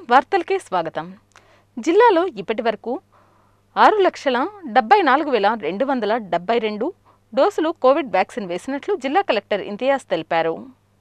వార్తలకే స్వాగతం జిల్లాలో ఇప్పటి వరకు ఆరు లక్షల డెబ్బై నాలుగు వేల రెండు వందల డెబ్బై రెండు డోసులు కోవిడ్ వ్యాక్సిన్ వేసినట్లు జిల్లా కలెక్టర్ ఇంతియాజ్ తెలిపారు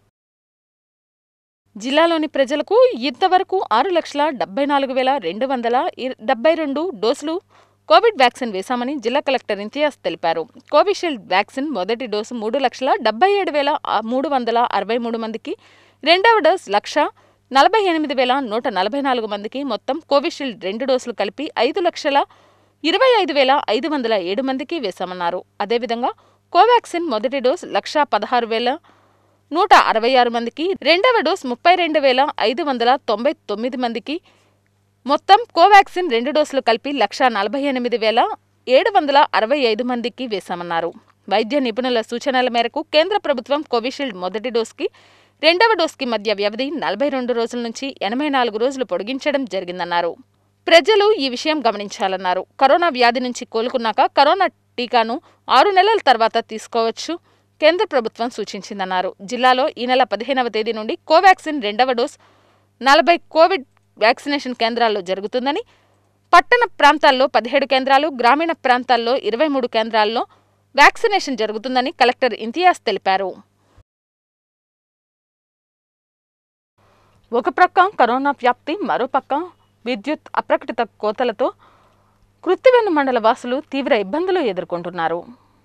జిల్లాలోని ప్రజలకు ఇంతవరకు ఆరు లక్షల డెబ్బై నాలుగు వేల రెండు వందల ఇర- డెబ్బై రెండు డోసులు కోవిడ్ వ్యాక్సిన్ వేశామని జిల్లా కలెక్టర్ ఇంతియాజ్ తెలిపారు కోవిషీల్డ్ వ్యాక్సిన్ మొదటి డోసు మూడు లక్షల డెబ్బై ఏడు వేల ఆ- మూడు వందల అరవై మూడు మందికి రెండవ డోస్ లక్ష నలభై ఎనిమిది వేల నూట నలభై నాలుగు మందికి మొత్తం కోవిషీల్డ్ రెండు డోసులు కలిపి ఐదు లక్షల ఇరవై ఐదు వేల ఐదు వందల ఏడు మందికి వేశామన్నారు అదేవిధంగా కోవాక్సిన్ మొదటి డోస్ లక్ష పదహారు వేల నూట అరవై ఆరు మందికి రెండవ డోస్ ముప్పై రెండు వేల ఐదు వందల తొంభై తొమ్మిది మందికి మొత్తం కోవాక్సిన్ రెండు డోసులు కలిపి లక్ష నలభై ఎనిమిది వేల ఏడు వందల అరవై ఐదు మందికి వేశామన్నారు వైద్య నిపుణుల సూచనల మేరకు కేంద్ర ప్రభుత్వం కోవిషీల్డ్ మొదటి డోస్కి రెండవ డోస్కి మధ్య వ్యవధి నలభై రెండు రోజుల నుంచి ఎనభై నాలుగు రోజులు పొడిగించడం జరిగిందన్నారు ప్రజలు ఈ విషయం గమనించాలన్నారు కరోనా వ్యాధి నుంచి కోలుకున్నాక కరోనా టీకాను ఆరు నెలల తర్వాత తీసుకోవచ్చు కేంద్ర ప్రభుత్వం సూచించిందన్నారు జిల్లాలో ఈ నెల పదిహేనవ తేదీ నుండి కోవాక్సిన్ రెండవ డోస్ నలభై కోవిడ్ వ్యాక్సినేషన్ కేంద్రాల్లో జరుగుతుందని పట్టణ ప్రాంతాల్లో పదిహేడు కేంద్రాలు గ్రామీణ ప్రాంతాల్లో ఇరవై మూడు కేంద్రాల్లో వ్యాక్సినేషన్ జరుగుతుందని కలెక్టర్ ఇంతియాజ్ తెలిపారు ఒక ప్రక్క కరోనా వ్యాప్తి మరోపక్క విద్యుత్ అప్రకటిత కోతలతో కృత్తివెన్ను మండల వాసులు తీవ్ర ఇబ్బందులు ఎదుర్కొంటున్నారు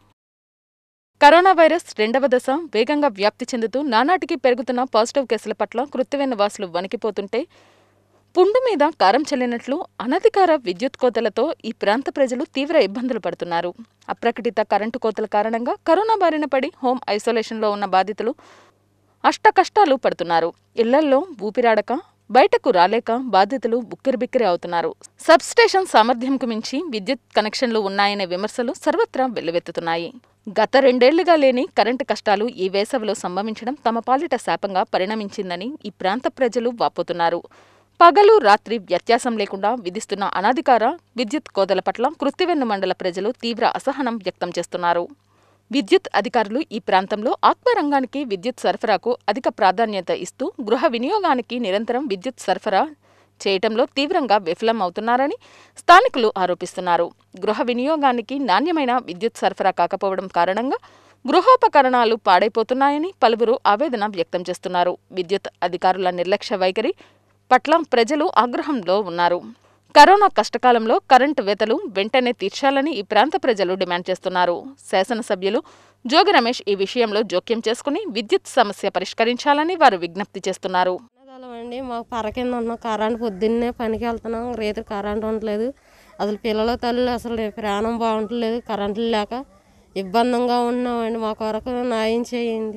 కరోనా వైరస్ రెండవ దశ వేగంగా వ్యాప్తి చెందుతూ నానాటికి పెరుగుతున్న పాజిటివ్ కేసుల పట్ల కృత్తివెన్ను వాసులు వణికిపోతుంటే పుండు మీద కారం చల్లినట్లు అనధికార విద్యుత్ కోతలతో ఈ ప్రాంత ప్రజలు తీవ్ర ఇబ్బందులు పడుతున్నారు అప్రకటిత కరెంటు కోతల కారణంగా కరోనా బారిన పడి హోమ్ ఐసోలేషన్లో ఉన్న బాధితులు అష్ట కష్టాలు పడుతున్నారు ఇళ్లల్లో ఊపిరాడక బయటకు రాలేక బాధితులు ఉక్కిరిబిక్కిరి అవుతున్నారు సబ్స్టేషన్ సామర్థ్యంకు మించి విద్యుత్ కనెక్షన్లు ఉన్నాయనే విమర్శలు సర్వత్రా వెల్లువెత్తుతున్నాయి గత రెండేళ్లుగా లేని కరెంటు కష్టాలు ఈ వేసవిలో సంభవించడం తమ పాలిట శాపంగా పరిణమించిందని ఈ ప్రాంత ప్రజలు వాపోతున్నారు పగలు రాత్రి వ్యత్యాసం లేకుండా విధిస్తున్న అనాధికార విద్యుత్ కోతల పట్ల కృత్తివెన్ను మండల ప్రజలు తీవ్ర అసహనం వ్యక్తం చేస్తున్నారు విద్యుత్ అధికారులు ఈ ప్రాంతంలో ఆక్వా రంగానికి విద్యుత్ సరఫరాకు అధిక ప్రాధాన్యత ఇస్తూ గృహ వినియోగానికి నిరంతరం విద్యుత్ సరఫరా చేయటంలో తీవ్రంగా విఫలం అవుతున్నారని స్థానికులు ఆరోపిస్తున్నారు గృహ వినియోగానికి నాణ్యమైన విద్యుత్ సరఫరా కాకపోవడం కారణంగా గృహోపకరణాలు పాడైపోతున్నాయని పలువురు ఆవేదన వ్యక్తం చేస్తున్నారు విద్యుత్ అధికారుల నిర్లక్ష్య వైఖరి పట్ల ప్రజలు ఆగ్రహంలో ఉన్నారు కరోనా కష్టకాలంలో కరెంటు వేతలు వెంటనే తీర్చాలని ఈ ప్రాంత ప్రజలు డిమాండ్ చేస్తున్నారు శాసనసభ్యులు జోగి రమేష్ ఈ విషయంలో జోక్యం చేసుకుని విద్యుత్ సమస్య పరిష్కరించాలని వారు విజ్ఞప్తి చేస్తున్నారు అండి మాకు పర కింద ఉన్నాం కరెంట్ పొద్దున్నే పనికి వెళ్తున్నాం రేపు కరెంట్ ఉండలేదు అసలు పిల్లల తల్లి అసలు ప్రాణం బాగుంటలేదు కరెంట్లు లేక ఇబ్బందంగా ఉన్నామండి మా కొరకు న్యాయం చేయండి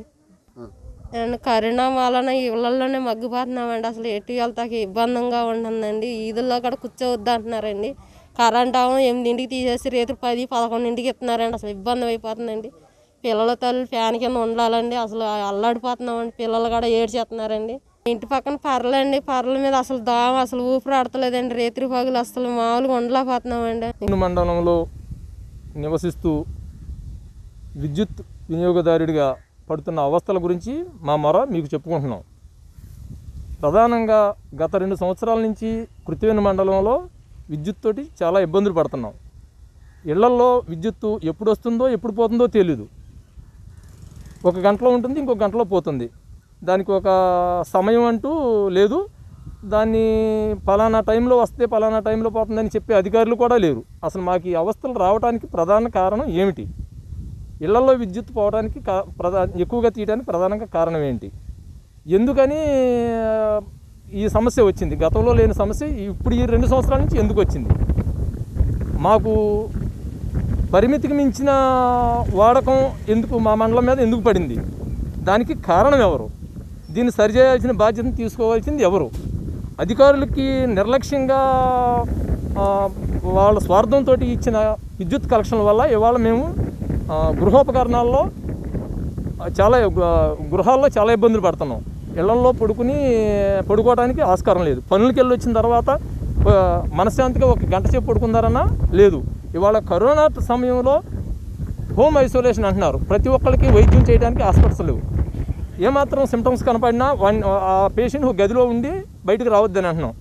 అండ్ కరోనా వలన ఇళ్ళల్లోనే మగ్గిపోతున్నామండి అసలు ఎటు వెళ్తాకి ఇబ్బందంగా ఉంటుందండి ఈదుల్లో కూడా కూర్చోవద్దు అంటున్నారండి కరెంట్ ఏమో ఎనిమిదింటికి తీసేసి రేపు పది పదకొండింటికి ఇస్తున్నారండి అసలు ఇబ్బంది అయిపోతుందండి పిల్లల తల్లి ఫ్యాన్ కింద ఉండాలండి అసలు అల్లాడిపోతున్నామండి పిల్లలు కూడా ఏడ్చేస్తున్నారండి ఇంటి పక్కన పర్లండి పర్ల మీద అసలు దోమ అసలు ఊపిరాడతలేదండి రేత్రి పగులు అసలు మామూలుగా ఉండలేకపోతున్నామండి కుండు మండలంలో నివసిస్తూ విద్యుత్ వినియోగదారుడిగా పడుతున్న అవస్థల గురించి మా మొర మీకు చెప్పుకుంటున్నాం ప్రధానంగా గత రెండు సంవత్సరాల నుంచి కృత్రిమ మండలంలో విద్యుత్ తోటి చాలా ఇబ్బందులు పడుతున్నాం ఇళ్లల్లో విద్యుత్తు ఎప్పుడు వస్తుందో ఎప్పుడు పోతుందో తెలియదు ఒక గంటలో ఉంటుంది ఇంకొక గంటలో పోతుంది దానికి ఒక సమయం అంటూ లేదు దాన్ని పలానా టైంలో వస్తే పలానా టైంలో పోతుందని చెప్పే అధికారులు కూడా లేరు అసలు మాకు ఈ అవస్థలు రావడానికి ప్రధాన కారణం ఏమిటి ఇళ్లలో విద్యుత్ పోవడానికి కా ప్రధా ఎక్కువగా తీయడానికి ప్రధానంగా కారణం ఏంటి ఎందుకని ఆ, ఈ సమస్య వచ్చింది గతంలో లేని సమస్య ఇప్పుడు ఈ రెండు సంవత్సరాల నుంచి ఎందుకు వచ్చింది మాకు పరిమితికి మించిన వాడకం ఎందుకు మా మండలం మీద ఎందుకు పడింది దానికి కారణం ఎవరు దీన్ని సరిచేయాల్సిన బాధ్యతను తీసుకోవాల్సింది ఎవరు అధికారులకి నిర్లక్ష్యంగా ఆ, వాళ్ళ స్వార్థంతో ఇచ్చిన విద్యుత్ కలెక్షన్ల వల్ల ఇవాళ మేము ఆ, గృహోపకరణాల్లో చాలా ఆ, గృహాల్లో చాలా ఇబ్బందులు పడుతున్నాం ఇళ్లలో పడుకుని పడుకోవడానికి ఆస్కారం లేదు పనులకి వెళ్ళి వచ్చిన తర్వాత ఆ, మనశ్శాంతిగా ఒక గంట సేపు పడుకుందారన్నా లేదు ఇవాళ కరోనా సమయంలో హోమ్ ఐసోలేషన్ అంటున్నారు ప్రతి ఒక్కరికి వైద్యం చేయడానికి హాస్పిటల్స్ లేవు ఏమాత్రం సిమ్టమ్స్ కనపడినా వన్ ఆ పేషెంట్ ఒక గదిలో ఉండి బయటకు రావద్దని అంటున్నాం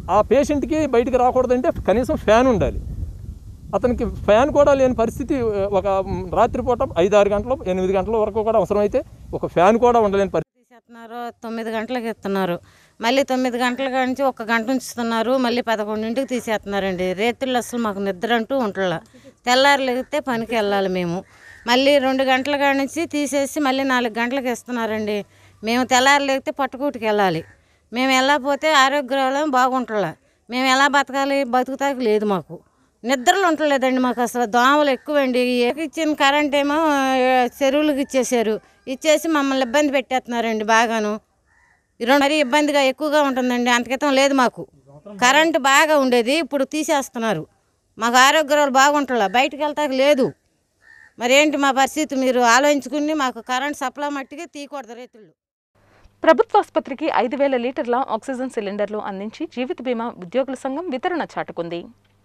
ఆ పేషెంట్కి బయటికి రాకూడదంటే కనీసం ఫ్యాన్ ఉండాలి అతనికి ఫ్యాన్ కూడా లేని పరిస్థితి ఒక మ్, రాత్రిపూట ఐదు ఆరు గంటలు ఎనిమిది గంటల వరకు కూడా అవసరమైతే ఒక ఫ్యాన్ కూడా ఉండలేని పరిస్థితి తీసేస్తున్నారు తొమ్మిది గంటలకు ఇస్తున్నారు మళ్ళీ తొమ్మిది గంటల కాడ నుంచి ఒక గంట ఉంచుతున్నారు మళ్ళీ పదకొండింటికి తీసేస్తున్నారండి రేతుల్లో అసలు మాకు నిద్ర అంటూ ఉంటుందా తెల్లారు లేగితే పనికి వెళ్ళాలి మేము మళ్ళీ రెండు గంటల కాడ నుంచి తీసేసి మళ్ళీ నాలుగు గంటలకు ఇస్తున్నారండి మేము తెల్లారు లేగితే పట్టుకూటికి వెళ్ళాలి మేము వెళ్ళకపోతే ఆరోగ్యం బాగుంటుందా మేము ఎలా బతకాలి బతుకుతాకి లేదు మాకు నిద్రలు ఉండలేదండి మాకు అసలు దోమలు ఎక్కువండి ఇచ్చిన కరెంట్ ఏమో ఆ, చెరువులకు ఇచ్చేసారు ఇచ్చేసి మమ్మల్ని ఇబ్బంది పెట్టేస్తున్నారండి బాగాను ఈ రెండు మరీ ఇబ్బందిగా ఎక్కువగా ఉంటుందండి అంతకితం లేదు మాకు కరెంటు బాగా ఉండేది ఇప్పుడు తీసేస్తున్నారు మాకు ఆరోగ్యాలు బాగుంటుందా బయటికి వెళ్తాక లేదు మరి ఏంటి మా పరిస్థితి మీరు ఆలోచించుకుని మాకు కరెంట్ సప్లై మట్టికి తీయకూడదు రైతులు ప్రభుత్వ ఆసుపత్రికి ఐదు వేల లీటర్ల ఆక్సిజన్ సిలిండర్లు అందించి జీవిత బీమా ఉద్యోగుల సంఘం వితరణ చాటుకుంది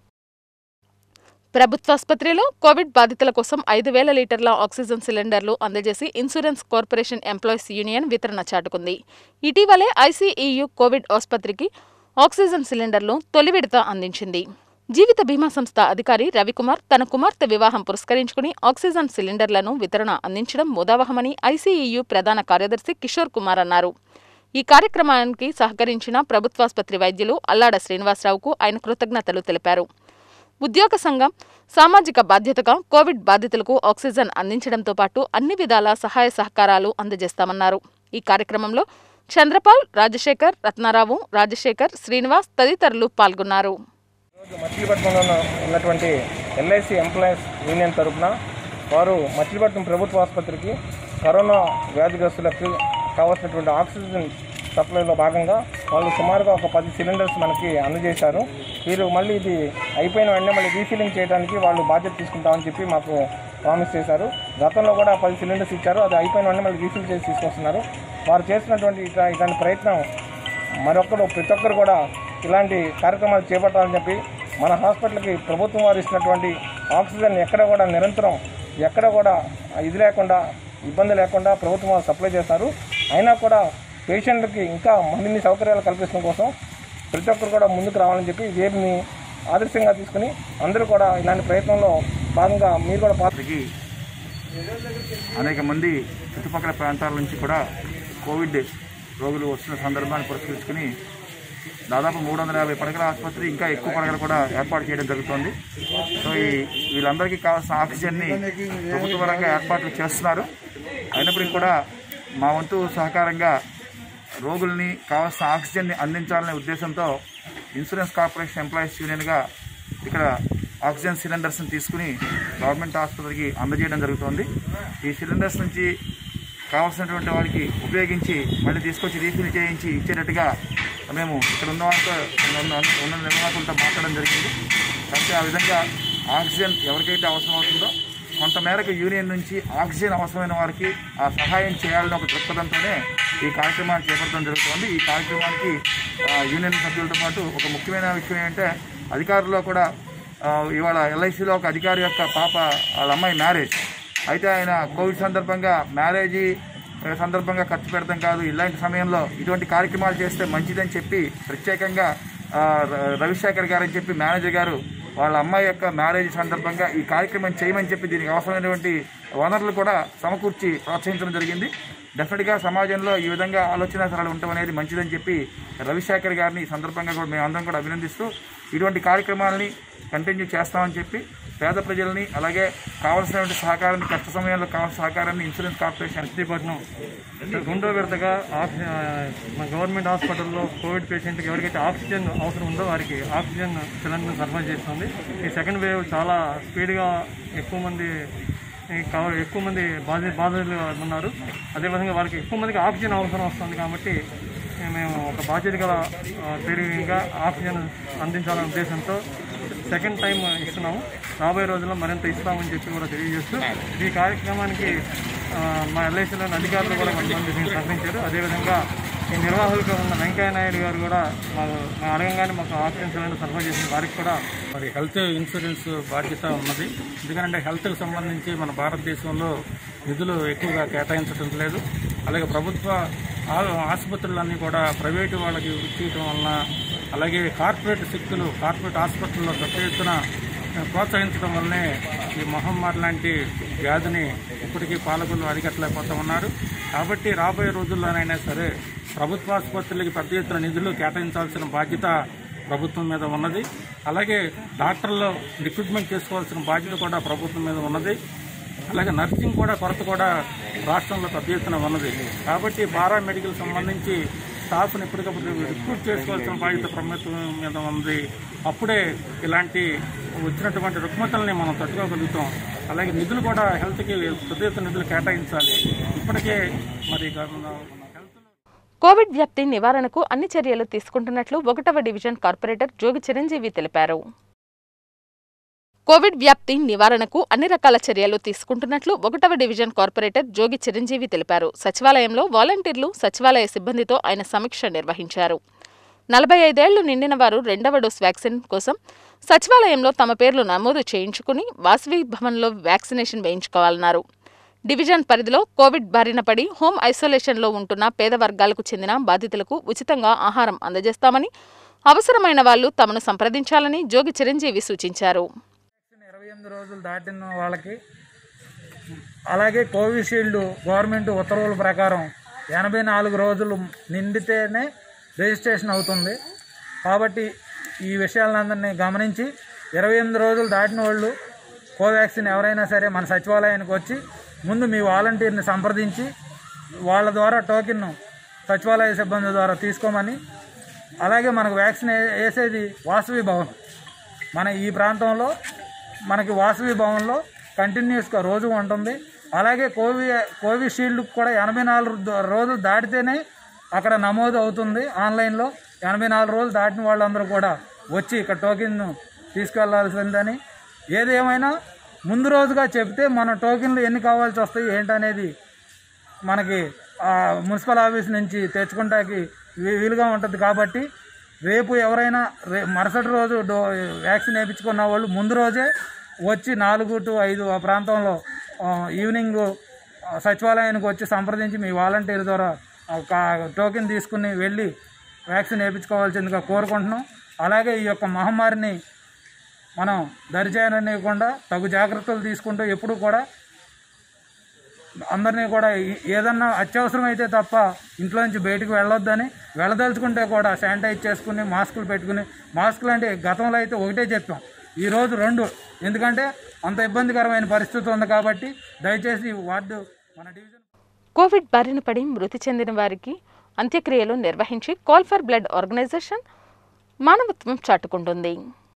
ప్రభుత్వాసుపత్రిలో కోవిడ్ బాధితుల కోసం ఐదు వేల లీటర్ల ఆక్సిజన్ సిలిండర్లు అందజేసి ఇన్సూరెన్స్ కార్పొరేషన్ ఎంప్లాయీస్ యూనియన్ వితరణ చాటుకుంది ఇటీవలే ఐసీఈయు కోవిడ్ ఆసుపత్రికి ఆక్సిజన్ సిలిండర్లు తొలి విడత అందించింది జీవిత బీమా సంస్థ అధికారి రవికుమార్ తన కుమార్తె వివాహం పురస్కరించుకుని ఆక్సిజన్ సిలిండర్లను వితరణ అందించడం ముదావహమని ఐసీఈయు ప్రధాన కార్యదర్శి కిషోర్ కుమార్ అన్నారు ఈ కార్యక్రమానికి సహకరించిన ప్రభుత్వాసుపత్రి వైద్యులు అల్లాడ శ్రీనివాసరావుకు ఆయన కృతజ్ఞతలు తెలిపారు ఉద్యోగ సంఘం సామాజిక బాధ్యతగా కోవిడ్ బాధితులకు ఆక్సిజన్ అందించడంతో పాటు అన్ని విధాల సహాయ సహకారాలు అందజేస్తామన్నారు ఈ కార్యక్రమంలో చంద్రపాల్ రాజశేఖర్ రత్నారావు రాజశేఖర్ శ్రీనివాస్ తదితరులు పాల్గొన్నారు ఈరోజు మచిలీపట్నంలో ఉన్న- ఉన్నటువంటి ఎల్ఐసి ఎంప్లాయీస్ యూనియన్ తరపున వారు మచిలీపట్నం ప్రభుత్వ ఆసుపత్రికి కరోనా వ్యాధిగ్రస్తులకు కావాల్సినటువంటి ఆక్సిజన్ సప్లైలో భాగంగా వాళ్ళు సుమారుగా ఒక పది సిలిండర్స్ మనకి అందజేశారు వీరు మళ్ళీ ఇది అయిపోయిన వెంటనే మళ్ళీ రీఫిల్లింగ్ చేయడానికి వాళ్ళు బాధ్యత తీసుకుంటామని చెప్పి మాకు ప్రామిస్ చేశారు గతంలో కూడా పది సిలిండర్స్ ఇచ్చారు అది అయిపోయిన వెంటనే మళ్ళీ రీఫిల్ చేసి తీసుకొస్తున్నారు వారు చేసినటువంటి ఇట్లా ఇట్లాంటి ప్రయత్నం మరొకరు ప్రతి ఒక్కరు కూడా ఇలాంటి కార్యక్రమాలు చేపట్టాలని చెప్పి మన హాస్పిటల్కి ప్రభుత్వం వారు ఇచ్చినటువంటి ఆక్సిజన్ ఎక్కడ కూడా నిరంతరం ఎక్కడ కూడా ఇది లేకుండా ఇబ్బంది లేకుండా ప్రభుత్వం వారు సప్లై చేస్తారు అయినా కూడా పేషెంట్లకి ఇంకా మరిన్ని సౌకర్యాలు కల్పించడం కోసం ప్రతి ఒక్కరు కూడా ముందుకు రావాలని చెప్పి వీరిని ఆదర్శంగా తీసుకుని అందరూ కూడా ఇలాంటి ప్రయత్నంలో భాగంగా మీరు కూడా పాల్గొ వారికి అనేక మంది చుట్టుపక్కల ప్రాంతాల నుంచి కూడా కోవిడ్ రోగులు వస్తున్న సందర్భాన్ని పురస్కరించుకుని దాదాపు మూడు వందల యాభై పడకల ఆసుపత్రి ఇంకా ఎక్కువ పడకలు కూడా ఏర్పాటు చేయడం జరుగుతోంది సో ఈ వీళ్ళందరికీ కావాల్సిన ఆక్సిజన్ని ప్రభుత్వ పరంగా ఏర్పాట్లు చేస్తున్నారు అయినప్పటికీ కూడా మా వంతు సహకారంగా రోగుల్ని కావాల్సిన ఆక్సిజన్ని అందించాలనే ఉద్దేశంతో ఇన్సూరెన్స్ కార్పొరేషన్ ఎంప్లాయీస్ యూనియన్గా ఇక్కడ ఆక్సిజన్ సిలిండర్స్ని తీసుకుని గవర్నమెంట్ ఆసుపత్రికి అందజేయడం జరుగుతోంది ఈ సిలిండర్స్ నుంచి కావాల్సినటువంటి వారికి ఉపయోగించి మళ్ళీ తీసుకొచ్చి రీఫిల్ చేయించి ఇచ్చేటట్టుగా మేము ఇక్కడ ఉన్న వాళ్ళతో ఉన్న ఉన్న నిర్వాహకులతో మాట్లాడడం జరిగింది కాబట్టి ఆ విధంగా ఆక్సిజన్ ఎవరికైతే అవసరం అవుతుందో కొంతమేరకు యూనియన్ నుంచి ఆక్సిజన్ అవసరమైన వారికి ఆ సహాయం చేయాలని ఒక దృక్పథంతోనే ఈ కార్యక్రమాన్ని చేపట్టడం జరుగుతోంది ఈ కార్యక్రమానికి ఆ, యూనియన్ సభ్యులతో పాటు ఒక ముఖ్యమైన విషయం ఏంటంటే అధికారుల్లో కూడా ఆ, ఇవాళ ఎల్ఐసిలో ఒక అధికారి యొక్క పాప వాళ్ళ అమ్మాయి మ్యారేజ్ అయితే ఆయన కోవిడ్ సందర్భంగా మ్యారేజీ ఆ, సందర్భంగా ఖర్చు పెడతాం కాదు ఇలాంటి సమయంలో ఇటువంటి కార్యక్రమాలు చేస్తే మంచిదని చెప్పి ప్రత్యేకంగా ఆ, ర- రవిశేఖర్ గారు అని చెప్పి మేనేజర్ గారు వాళ్ళ అమ్మాయి యొక్క మ్యారేజ్ సందర్భంగా ఈ కార్యక్రమం చేయమని చెప్పి దీనికి అవసరమైనటువంటి వనరులు కూడా సమకూర్చి ప్రోత్సహించడం జరిగింది డెఫినెట్గా సమాజంలో ఈ విధంగా ఆలోచన సరళి ఉండటం అనేది మంచిదని చెప్పి రవిశేఖర్ గారిని ఈ సందర్భంగా కూడా మేము అందరం కూడా అభినందిస్తూ ఇటువంటి కార్యక్రమాలని కంటిన్యూ చేస్తామని చెప్పి పేద ప్రజల్ని అలాగే కావాల్సినటువంటి సహకారాన్ని కష్ట సమయంలో కావాల్సిన సహకారాన్ని ఇన్సూరెన్స్ కార్పొరేషన్ మచిలీపట్నం రెండో విడతగా ఆక్సి- ఆ, మన గవర్నమెంట్ హాస్పిటల్లో కోవిడ్ పేషెంట్కి ఎవరికైతే ఆక్సిజన్ అవసరం ఉందో వారికి ఆక్సిజన్ సిలిండర్ సరఫరా చేస్తుంది ఈ సెకండ్ వేవ్ చాలా స్పీడ్గా ఎక్కువ మంది ఈ కవ- ఎక్కువ మంది బాధి బాధితులు ఉన్నారు అదేవిధంగా వారికి ఎక్కువ మందికి ఆక్సిజన్ అవసరం వస్తుంది కాబట్టి మేము ఒక బాధ్యత గల పెరిగిగా ఆక్సిజన్ అందించాలనే ఉద్దేశంతో సెకండ్ టైం ఇస్తున్నాము రాబోయే రోజుల్లో మరింత ఇస్తామని చెప్పి కూడా తెలియజేస్తూ ఈ కార్యక్రమానికి ఆ, మా ఎల్ఐసిలోని అధికారులు కూడా కొంతమంది దీన్ని సహకరించారు అదేవిధంగా ఈ నిర్వాహకులుగా ఉన్న వెంకయ్య నాయుడు గారు కూడా మాకు మేము అడగంగానే మాకు ఆక్సిజన్ సిలిండర్ సరఫరా చేసిన వారికి కూడా మరి హెల్త్ ఇన్సూరెన్స్ బాధ్యత ఉన్నది ఎందుకంటే హెల్త్కి సంబంధించి మన భారతదేశంలో నిధులు ఎక్కువగా కేటాయించడం లేదు అలాగే ప్రభుత్వ ఆ- ఆసుపత్రులన్నీ కూడా ప్రైవేటు వాళ్ళకి ఇచ్చేయటం వలన అలాగే కార్పొరేట్ శక్తులు కార్పొరేట్ హాస్పిటల్లో పెద్ద ఎత్తున ప్రోత్సహించడం వల్లనే ఈ మహమ్మారి లాంటి వ్యాధిని ఇప్పటికీ పాలకులు అరికట్టలేకపోతూ ఉన్నారు కాబట్టి రాబోయే రోజుల్లోనైనా సరే ప్రభుత్వ ఆసుపత్రులకి పెద్ద ఎత్తున నిధులు కేటాయించాల్సిన బాధ్యత ప్రభుత్వం మీద ఉన్నది అలాగే డాక్టర్లు రిక్రూట్మెంట్ చేసుకోవాల్సిన బాధ్యత కూడా ప్రభుత్వం మీద ఉన్నది అలాగే నర్సింగ్ కూడా కొరత కూడా రాష్ట్రంలో పెద్ద ఎత్తున ఉన్నది కాబట్టి పారా మెడికల్ సంబంధించి స్టాఫ్ని ఎప్పటికప్పుడు రిక్రూట్ చేసుకోవాల్సిన బాధ్యత ప్రభుత్వం మీద ఉంది అప్పుడే ఇలాంటి వచ్చినటువంటి రుగ్మతల్ని మనం తట్టుకోగలుగుతాం అలాగే నిధులు కూడా హెల్త్కి పెద్ద ఎత్తున నిధులు కేటాయించాలి ఇప్పటికే మరి హెల్త్ కోవిడ్ వ్యాప్తి నివారణకు అన్ని చర్యలు తీసుకుంటున్నట్లు ఒకటవ డివిజన్ కార్పొరేటర్ జోగి చిరంజీవి తెలిపారు కోవిడ్ వ్యాప్తి నివారణకు అన్ని రకాల చర్యలు తీసుకుంటున్నట్లు ఒకటవ డివిజన్ కార్పొరేటర్ జోగి చిరంజీవి తెలిపారు సచివాలయంలో వాలంటీర్లు సచివాలయ సిబ్బందితో ఆయన సమీక్ష నిర్వహించారు నలభై ఐదేళ్లు నిండిన వారు రెండవ డోస్ వ్యాక్సిన్ కోసం సచివాలయంలో తమ పేర్లు నమోదు చేయించుకుని వాసవి భవన్లో వ్యాక్సినేషన్ వేయించుకోవాలన్నారు డివిజన్ పరిధిలో కోవిడ్ బారిన పడి హోం ఐసోలేషన్లో ఉంటున్న పేద వర్గాలకు చెందిన బాధితులకు ఉచితంగా ఆహారం అందజేస్తామని అవసరమైన వాళ్లు తమను సంప్రదించాలని జోగి చిరంజీవి సూచించారు ఇరవై ఎనిమిది రోజులు దాటిన వాళ్ళకి అలాగే కోవిషీల్డ్ గవర్నమెంట్ ఉత్తర్వుల ప్రకారం ఎనభై నాలుగు రోజులు నిండితేనే రిజిస్ట్రేషన్ అవుతుంది కాబట్టి ఈ విషయాలందరినీ గమనించి ఇరవై ఎనిమిది రోజులు దాటిన వాళ్ళు కోవాక్సిన్ ఎవరైనా సరే మన సచివాలయానికి వచ్చి ముందు మీ వాలంటీర్ని సంప్రదించి వాళ్ళ ద్వారా టోకెన్ సచివాలయ సిబ్బంది ద్వారా తీసుకోమని అలాగే మనకు వ్యాక్సిన్ వే- వేసేది వాసవి భవన్ మన ఈ ప్రాంతంలో మనకి వాసవి భవన్లో కంటిన్యూస్గా రోజు ఉంటుంది అలాగే కోవి కోవిషీల్డ్ కూడా ఎనభై నాలుగు ద- రోజులు దాటితేనే అక్కడ నమోదు అవుతుంది ఆన్లైన్లో ఎనభై నాలుగు రోజులు దాటిన వాళ్ళందరూ కూడా వచ్చి ఇక్కడ టోకెన్ తీసుకెళ్లాల్సిందని ఏదేమైనా ముందు రోజుగా చెప్తే మన టోకెన్లు ఎన్ని కావాల్సి వస్తాయి ఏంటనేది మనకి ఆ, మున్సిపల్ ఆఫీస్ నుంచి తెచ్చుకుంటాకి వీ- వీలుగా ఉంటుంది కాబట్టి రేపు ఎవరైనా రే మరుసటి రోజు డో వ్యాక్సిన్ వేయించుకున్న వాళ్ళు ముందు రోజే వచ్చి నాలుగు టు ఐదు ఆ ప్రాంతంలో ఆ, ఈవినింగ్ ఆ, సచివాలయానికి వచ్చి సంప్రదించి మీ వాలంటీర్ ద్వారా ఒక టోకెన్ తీసుకుని వెళ్ళి వ్యాక్సిన్ వేయించుకోవాల్సిందిగా కోరుకుంటున్నాం అలాగే ఈ యొక్క మహమ్మారిని మనం దరిచేయనివ్వకుండా తగు జాగ్రత్తలు తీసుకుంటూ ఎప్పుడు కూడా అందరినీ కూడా ఈ- ఏదన్నా అత్యవసరం అయితే తప్ప ఇంట్లో నుంచి బయటకు వెళ్ళొద్దని వెళ్ళదలుచుకుంటే కూడా శానిటైజ్ చేసుకుని మాస్కులు పెట్టుకుని మాస్కులు అంటే గతంలో అయితే ఒకటే చెప్పాం ఈరోజు రెండు ఎందుకంటే అంత ఇబ్బందికరమైన పరిస్థితి ఉంది కాబట్టి దయచేసి ఈ వార్డు మన డివిజన్ కోవిడ్ బారిన పడి మృతి చెందిన వారికి అంత్యక్రియలు నిర్వహించి కాల్ ఫర్ బ్లడ్ ఆర్గనైజేషన్ మానవత్వం చాటుకుంటుంది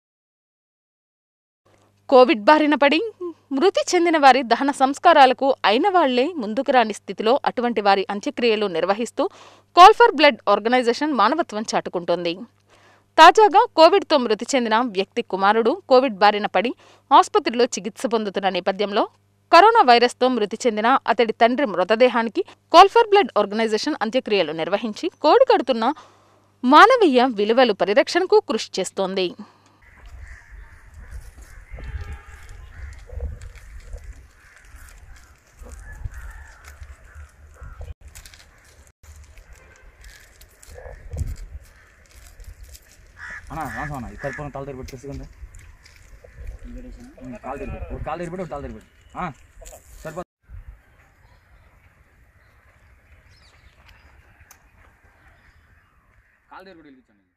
కోవిడ్ బారిన పడి మృతి చెందిన వారి దహన సంస్కారాలకు అయిన వాళ్లే ముందుకు రాని స్థితిలో అటువంటి వారి అంత్యక్రియలు నిర్వహిస్తూ కాల్ ఫర్ బ్లడ్ ఆర్గనైజేషన్ మానవత్వం చాటుకుంటోంది తాజాగా కోవిడ్తో మృతి చెందిన వ్యక్తి కుమారుడు కోవిడ్ బారిన పడి ఆసుపత్రిలో చికిత్స పొందుతున్న నేపథ్యంలో కరోనా వైరస్తో మృతి చెందిన అతడి తండ్రి మృతదేహానికి కాల్ ఫర్ బ్లడ్ ఆర్గనైజేషన్ అంత్యక్రియలు నిర్వహించి కోడి కడుతున్న మానవీయ విలువలు పరిరక్షణకు కృషి చేస్తోంది అన్న రాసం అన్న ఇక్కడ పోయిన కాలు దగ్గర పెట్టి తీసుకుందా కాలు దగ్గర పెట్టు ఒక కాలు దగ్గర పెట్టు ఒక కాలు దగ్గర పెట్టు ఆ, సరిపో కాలు దగ్గర పెట్టి వెలిగించండి